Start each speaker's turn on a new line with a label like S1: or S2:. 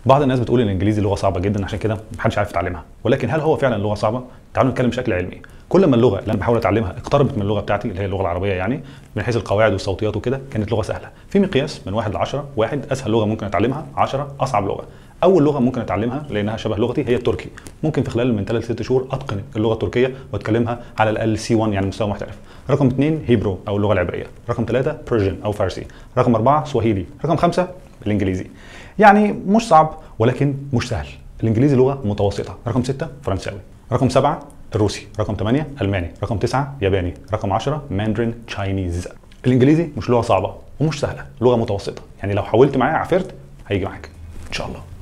S1: بعض الناس بتقول ان الانجليزي لغه صعبه جدا عشان كده محدش عارف يتعلمها ولكن هل هو فعلا لغه صعبه تعالوا نتكلم بشكل علمي كل ما اللغه اللي انا بحاول اتعلمها اقتربت من اللغه بتاعتي اللي هي اللغه العربيه يعني من حيث القواعد والصوتيات وكده كانت لغه سهله في مقياس من واحد ل 10 واحد اسهل لغه ممكن اتعلمها 10 اصعب لغه اول لغه ممكن اتعلمها لانها شبه لغتي هي التركي ممكن في خلال من 3 ل 6 شهور اتقن اللغه التركيه واتكلمها على الاقل سي 1 يعني مستوى محترف رقم اثنين هيبرو او اللغه العبريه رقم ثلاثة بيرجن او فارسي رقم أربعة سواهيلي رقم خمسة الانجليزي يعني مش صعب ولكن مش سهل الانجليزي لغه متوسطه رقم ستة فرنساوي رقم سبعة الروسي رقم 8 الماني رقم 9 ياباني رقم 10 ماندرين تشاينيز الانجليزي مش لغه صعبه ومش سهله لغه متوسطه يعني لو حاولت معايا عفرت هيجي معاك ان شاء الله